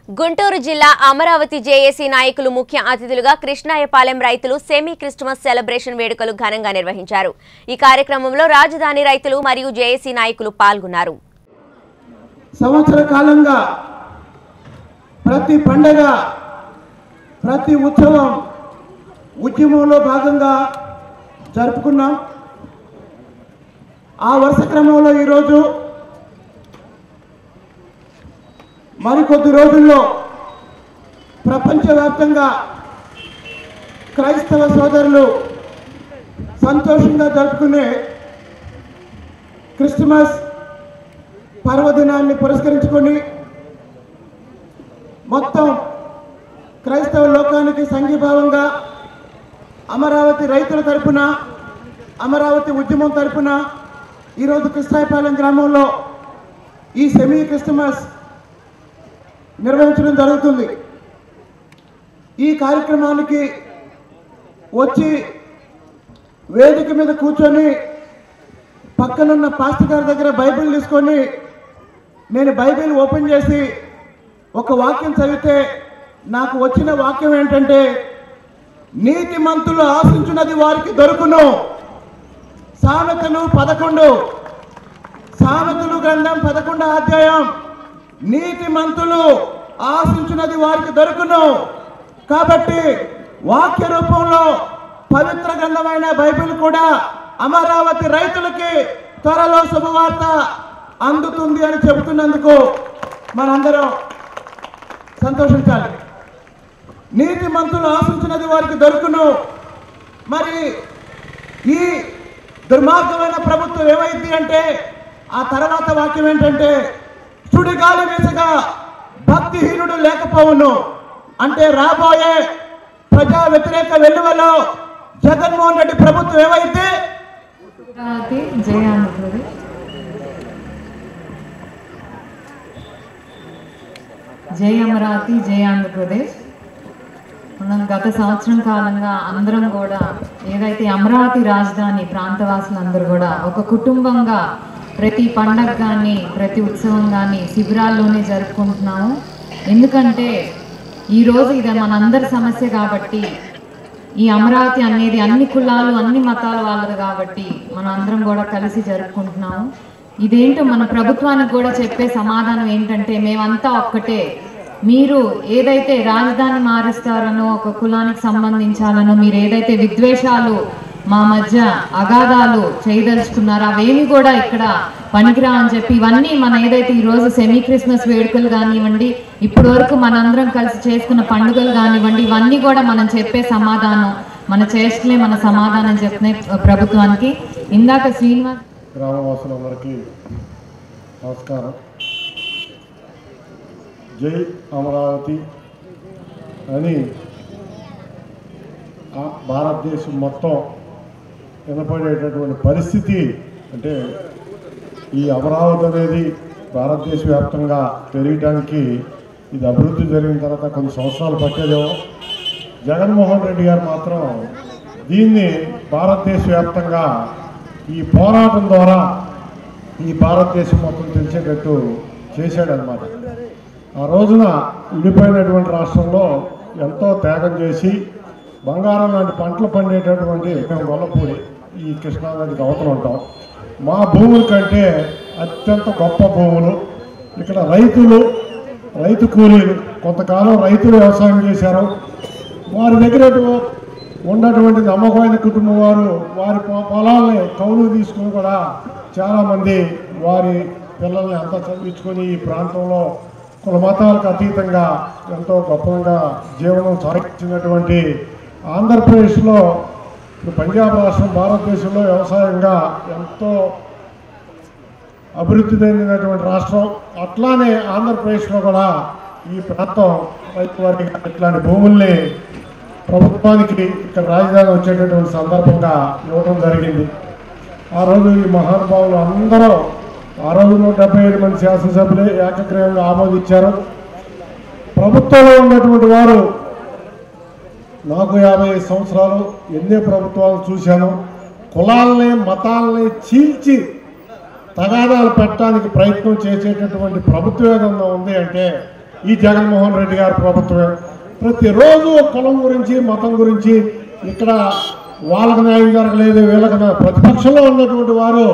గుంటూరు జిల్లా అమరావతి జేఏసీ నాయకులు ముఖ్య అతిథులుగా కృష్ణాయపాలెం రైతులు సెమీ క్రిస్టమస్ సెలబ్రేషన్ వేడుకలు ఘనంగా నిర్వహించారు ఈ కార్యక్రమంలో రాజధాని రైతులు మరియు జేఏసీ నాయకులు పాల్గొన్నారు సంవత్సర కాలంగా ప్రతి పండగ ప్రతి ఉత్సవం ఉద్యమంలో భాగంగా జరుపుకున్నాం ఆ వరుస క్రమంలో ఈరోజు మరికొద్ది రోజుల్లో ప్రపంచవ్యాప్తంగా క్రైస్తవ సోదరులు సంతోషంగా జరుపుకునే క్రిస్మస్ పర్వదినాన్ని పురస్కరించుకొని మొత్తం క్రైస్తవ లోకానికి సంఘీభావంగా అమరావతి రైతుల తరపున అమరావతి ఉద్యమం తరపున ఈరోజు కృష్ణాయపాలెం గ్రామంలో ఈ సెమీ క్రిస్టమస్ నిర్వహించడం జరుగుతుంది ఈ కార్యక్రమానికి వచ్చి వేదిక మీద కూర్చొని పక్కనున్న పాస్టర్ గారి దగ్గర బైబిల్ తీసుకొని నేను బైబిల్ ఓపెన్ చేసి ఒక వాక్యం చదివితే నాకు వచ్చిన వాక్యం ఏంటంటే నీతి మంతులు ఆశించున్నది వారికి దొరుకును సామెతలు పదకొండు సామెతలు గ్రంథం పదకొండో అధ్యాయం నీతి మంతులు ఆశించున్నది వారికి దొరుకును కాబట్టి వాక్య రూపంలో పవిత్ర గ్రంథమైన బైబిల్ కూడా అమరావతి రైతులకి త్వరలో శుభవార్త అందుతుంది అని చెబుతున్నందుకు మనందరం సంతోషించాలి నీతి మంతులు ఆశించినది వారికి దొరుకును మరి ఈ దుర్మార్గమైన ప్రభుత్వం ఏమైంది అంటే ఆ తర్వాత వాక్యం ఏంటంటే సుడిగాలి వీసగా భక్తిహీనుడు లేకపోవును అంటే రాబోయే ప్రజా వ్యతిరేక వెలువలో జగన్మోహన్ రెడ్డి ప్రభుత్వం ఏమైతే అమరావతి జై ఆంధ్రప్రదేశ్ జై అమరావతి జై ఆంధ్రప్రదేశ్ మనం గత సంవత్సరం కాలంగా అందరం కూడా ఏదైతే అమరావతి రాజధాని ప్రాంతవాసులందరూ కూడా ఒక కుటుంబంగా ప్రతి పండగ కానీ ప్రతి ఉత్సవం కానీ శిబిరాల్లోనే జరుపుకుంటున్నాము ఎందుకంటే ఈరోజు ఇది మనందరి సమస్య కాబట్టి ఈ అమరావతి అనేది అన్ని కులాలు అన్ని మతాల వాళ్ళది కాబట్టి మనం అందరం కూడా కలిసి జరుపుకుంటున్నాము ఇదేంటో మన ప్రభుత్వానికి కూడా చెప్పే సమాధానం ఏంటంటే మేమంతా ఒక్కటే మీరు ఏదైతే రాజధాని మారుస్తారనో ఒక కులానికి సంబంధించాలనో మీరు ఏదైతే విద్వేషాలు మా మధ్య అగాధాలు చేయదలుచుకున్నారో అవేమి కూడా ఇక్కడ పనికిరా అని చెప్పి ఇవన్నీ మన ఏదైతే ఈ రోజు సెమీ క్రిస్మస్ వేడుకలు కానివ్వండి ఇప్పటి వరకు మనందరం కలిసి చేసుకున్న పండుగలు కానివ్వండి ఇవన్నీ కూడా మనం చెప్పే సమాధానం మన చేష్టలే మన సమాధానం చెప్తున్నాయి ప్రభుత్వానికి ఇందాక శ్రీనివాస్ గ్రామవాసులందరికీ నమస్కారం జై అమరావతి అని ఆ భారతదేశం మొత్తం వినపడేటటువంటి పరిస్థితి అంటే ఈ అమరావతి అనేది భారతదేశ వ్యాప్తంగా పెరగడానికి ఇది అభివృద్ధి జరిగిన తర్వాత కొన్ని సంవత్సరాలు పట్టేదేమో జగన్మోహన్ రెడ్డి గారు మాత్రం దీన్ని భారతదేశ వ్యాప్తంగా ఈ పోరాటం ద్వారా ఈ భారతదేశం మొత్తం తెలిసేటట్టు చేశాడనమాట ఆ రోజున విడిపోయినటువంటి రాష్ట్రంలో ఎంతో త్యాగం చేసి బంగారం లాంటి పంటలు పండేటటువంటి మేము గొల్లపూడి ఈ కృష్ణానదికి అవతల ఉంటాం మా భూముల కంటే అత్యంత గొప్ప భూములు ఇక్కడ రైతులు రైతు కూలీలు కొంతకాలం రైతులు వ్యవసాయం చేశారు వారి దగ్గర ఉన్నటువంటి నమ్మకమైన కుటుంబం వారు వారి పొ- పొలాల్ని కౌలు తీసుకుని కూడా చాలామంది వారి పిల్లల్ని అంతా చదివించుకొని ఈ ప్రాంతంలో కుల మతాలకు అతీతంగా ఎంతో గొప్పగా జీవనం సాగించినటువంటి ఆంధ్రప్రదేశ్లో ఇప్పుడు పంజాబ్ రాష్ట్రం భారతదేశంలో వ్యవసాయంగా ఎంతో అభివృద్ధి చెందినటువంటి రాష్ట్రం అట్లానే ఆంధ్రప్రదేశ్లో కూడా ఈ ప్రాంతం రైతు వారికి ఇట్లాంటి భూముల్ని ప్రభుత్వానికి ఇక్కడ రాజధాని వచ్చేటటువంటి సందర్భంగా ఇవ్వడం జరిగింది ఆ రోజు ఈ మహానుభావులు అందరూ ఆ రోజు నూట డెబ్బై ఐదు మంది శాసనసభ్యులే ఏకగ్రీవంగా ఆమోదించారు ప్రభుత్వంలో ఉన్నటువంటి వారు నాకు యాభై ఐదు సంవత్సరాలు ఎన్నో ప్రభుత్వాలు చూశాను కులాలని మతాలని చీల్చి తగాదాలు పెట్టడానికి ప్రయత్నం చేసేటటువంటి ప్రభుత్వం ఏదన్నా ఉంది అంటే ఈ జగన్మోహన్ రెడ్డి గారి ప్రభుత్వమే ప్రతిరోజు కులం గురించి మతం గురించి ఇక్కడ వాళ్ళకి న్యాయం జరగలేదు వీళ్ళకి న్యాయం- ప్రతిపక్షంలో ఉన్నటువంటి వారు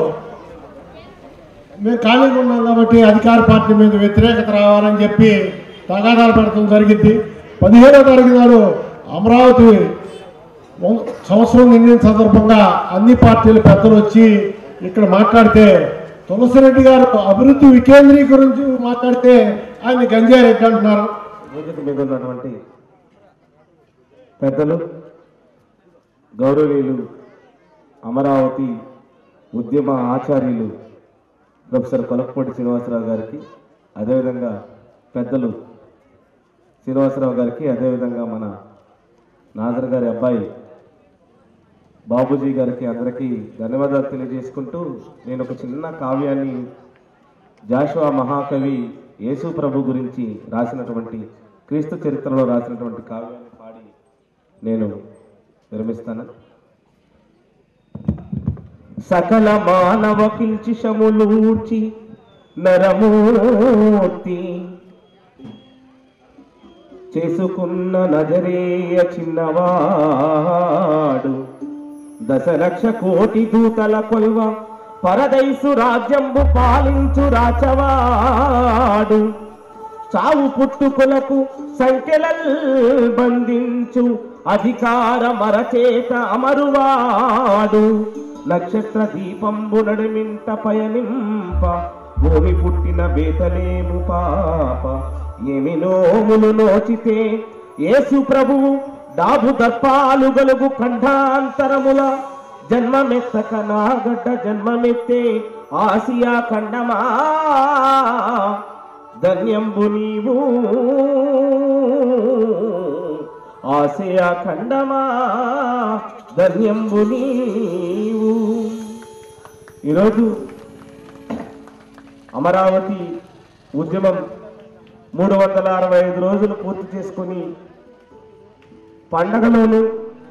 మేము ఖాళీగా ఉన్నాం కాబట్టి అధికార పార్టీ మీద వ్యతిరేకత రావాలని చెప్పి తగాదాలు పెడతాం జరిగింది పదిహేడో తారీఖు నాడు అమరావతి వం- సంవత్సరం నిండిన సందర్భంగా అన్ని పార్టీల పెద్దలు వచ్చి ఇక్కడ మాట్లాడితే తులసిరెడ్డి గారు అభివృద్ధి వికేంద్రీకరించి మాట్లాడితే ఆయన గంజారెడ్డి అంటున్నారు వేదిక మీద ఉన్నటువంటి పెద్దలు గౌరవనీయులు అమరావతి ఉద్యమ ఆచార్యులు ప్రొఫెసర్ కొలకపూడి శ్రీనివాసరావు గారికి అదేవిధంగా పెద్దలు శ్రీనివాసరావు గారికి అదేవిధంగా మన నాజర్ గారి అబ్బాయి బాబూజీ గారికి అందరికీ ధన్యవాదాలు తెలియజేసుకుంటూ నేను ఒక చిన్న కావ్యాన్ని జాషువా మహాకవి యేసు ప్రభు గురించి రాసినటువంటి క్రీస్తు చరిత్రలో రాసినటువంటి కావ్యాన్ని పాడి నేను విరమిస్తాను సకల మానవ కిల్చిషములూర్చి నరమూర్తి చేసుకున్న నజరేయ చిన్నవాడు దశలక్ష కోటి దూతల కొల్వ పరదైసు రాజ్యంబు పాలించు రాచవాడు చావు పుట్టుకులకు సంఖ్యలల్ బంధించు అధికార మరచేత అమరువాడు నక్షత్ర దీపంబు నడుమింట పయనింప భూమి పుట్టిన బేతలేము పాప ఏమి నోములు నోచితే యేసు ప్రభువు డాబు దర్పాలు గలుగు ఖండాంతరముల జన్మమెత్తక నాగడ్డ జన్మమెత్తే ఆసియా ఖండమా ధన్యంబు నీవు ఆసియా ఖండమా ధన్యంబు నీవు ఈరోజు అమరావతి ఉద్యమం మూడు వందల అరవై ఐదు రోజులు పూర్తి చేసుకొని పండగలోను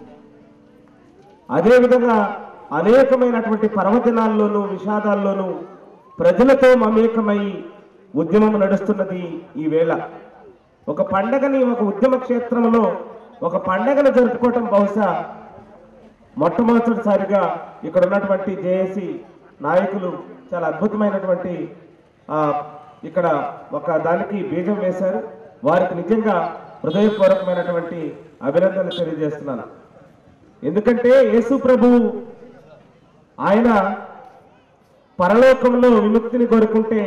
అదేవిధంగా అనేకమైనటువంటి పర్వదినాల్లోనూ విషాదాల్లోనూ ప్రజలతో మమేకమై ఉద్యమం నడుస్తున్నది ఈ వేళ ఒక పండగని ఒక ఉద్యమ క్షేత్రంలో ఒక పండగను జరుపుకోవటం బహుశా మొట్టమొదటిసారిగా ఇక్కడ ఉన్నటువంటి జేఏసీ నాయకులు చాలా అద్భుతమైనటువంటి ఆ, ఇక్కడ ఒక దానికి బీజం వేశారు వారికి నిజంగా హృదయపూర్వకమైనటువంటి అభినందనలు తెలియజేస్తున్నాను ఎందుకంటే యేసు ప్రభువు ఆయన పరలోకంలో విముక్తిని కోరుకుంటే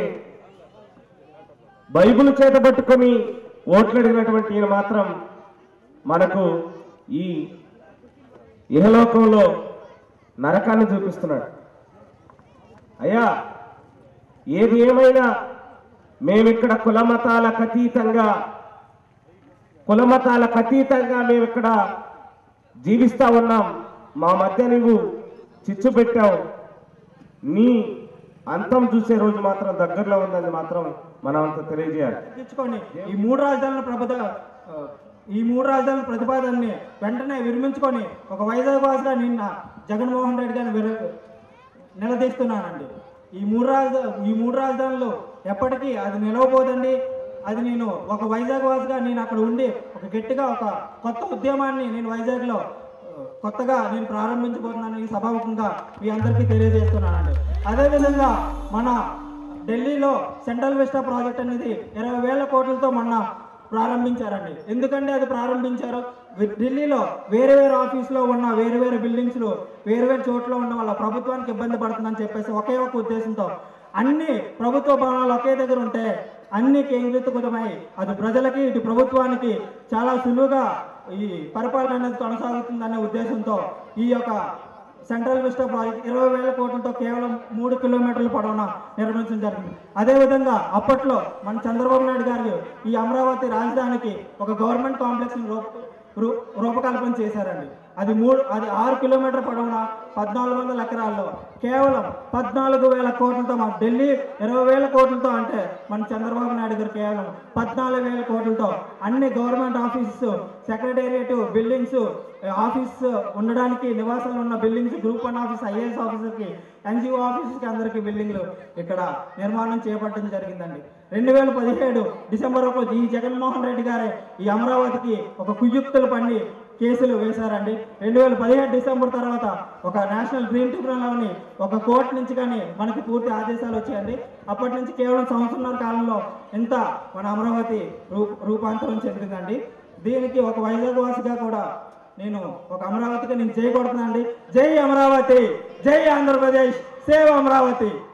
బైబిల్ చేత పట్టుకొని ఓట్లు అడిగినటువంటి ఈయన మాత్రం మనకు ఈ ఇహలోకంలో నరకాన్ని చూపిస్తున్నాడు అయ్యా ఏది ఏమైనా మేమిక్కడ కులమతాలకు అతీతంగా కులమతాలకు అతీతంగా మేము ఇక్కడ జీవిస్తా ఉన్నాం మా మధ్య నువ్వు చిచ్చు పెట్టావు నీ అంతం చూసే రోజు మాత్రం దగ్గరలో ఉందని మాత్రం మనం అంత తెలియజేయాలి తగ్గించుకొని ఈ మూడు రాజధానుల ప్రబద ఆ, ఈ మూడు రాజధానుల ప్రతిపాదనని వెంటనే విరమించుకొని ఒక వైజాగ్ వాసుగా నిన్న జగన్మోహన్ రెడ్డి గారిని విర నిలదీస్తున్నానండి ఈ మూడు రాజధా ఈ మూడు రాజధానులు ఎప్పటికీ అది నిలవబోదండి అది నేను ఒక వైజాగ్ వాసుగా నేను అక్కడ ఉండి ఒక గట్టిగా ఒక కొత్త ఉద్యమాన్ని నేను వైజాగ్లో ఆ, కొత్తగా నేను ప్రారంభించబోతున్నాను ఈ సభాముఖంగా మీ అందరికీ తెలియజేస్తున్నానండి అదేవిధంగా మన ఢిల్లీలో సెంట్రల్ విస్టా ప్రాజెక్ట్ అనేది ఇరవై వేల కోట్లతో మొన్న ప్రారంభించారండి ఎందుకంటే అది ప్రారంభించారు వి- ఢిల్లీలో వేరే వేరే ఆఫీసులో ఉన్న వేరే వేరే బిల్డింగ్స్లు వేరే వేరే చోట్ల ఉన్న వాళ్ళ ప్రభుత్వానికి ఇబ్బంది పడుతుందని చెప్పేసి ఒకే ఒక ఉద్దేశంతో అన్ని ప్రభుత్వ భవనాలు ఒకే దగ్గర ఉంటే అన్ని కేంద్రీకృతమై అది ప్రజలకి ఇటు ప్రభుత్వానికి చాలా సులువుగా ఈ పరిపాలన అనేది కొనసాగుతుందనే ఉద్దేశంతో ఈ యొక్క సెంట్రల్ విస్టా ప్రాజెక్ట్ ఇరవై వేల కోట్లతో కేవలం మూడు కిలోమీటర్ల పొడవున నిర్మించడం జరిగింది అదేవిధంగా అప్పట్లో మన చంద్రబాబు నాయుడు గారు ఈ అమరావతి రాజధానికి ఒక గవర్నమెంట్ కాంప్లెక్స్ రూప రూ- రూపకల్పన చేశారండి అది మూడు అది ఆరు కిలోమీటర్ పొడవున పద్నాలుగు వందల ఎకరాల్లో కేవలం పద్నాలుగు వేల కోట్లతో మన ఢిల్లీ ఇరవై వేల కోట్లతో అంటే మన చంద్రబాబు నాయుడు గారు కేవలం పద్నాలుగు వేల కోట్లతో అన్ని government offices secretariat buildings office ఉండడానికి నివాసాలు ఉన్న buildings group one office IAS ఆఫీసర్కి ఎన్జిఓ ఆఫీసర్కి అందరికీ బిల్డింగ్లు ఇక్కడ నిర్మాణం చేపట్టడం జరిగిందండి రెండు వేల పదిహేడు డిసెంబర్ ఒకటి ఈ జగన్మోహన్ రెడ్డి గారే ఈ అమరావతికి ఒక కుయుక్తులు పండి కేసులు వేశారండి రెండు వేల పదిహేడు డిసెంబర్ తర్వాత ఒక నేషనల్ గ్రీన్ ట్రిబ్యునల్ని ఒక కోర్టు నుంచి కానీ మనకి పూర్తి ఆదేశాలు వచ్చాయండి అప్పటి నుంచి కేవలం సంవత్సరంన్నర కాలంలో ఇంత మన అమరావతి రూ రూపాంతరం చెందిందండి దీనికి ఒక వైజాగ్ వాసిగా కూడా నేను ఒక అమరావతికి నేను జై కొడుతున్నానండి జై అమరావతి జై ఆంధ్రప్రదేశ్ సేవ్ అమరావతి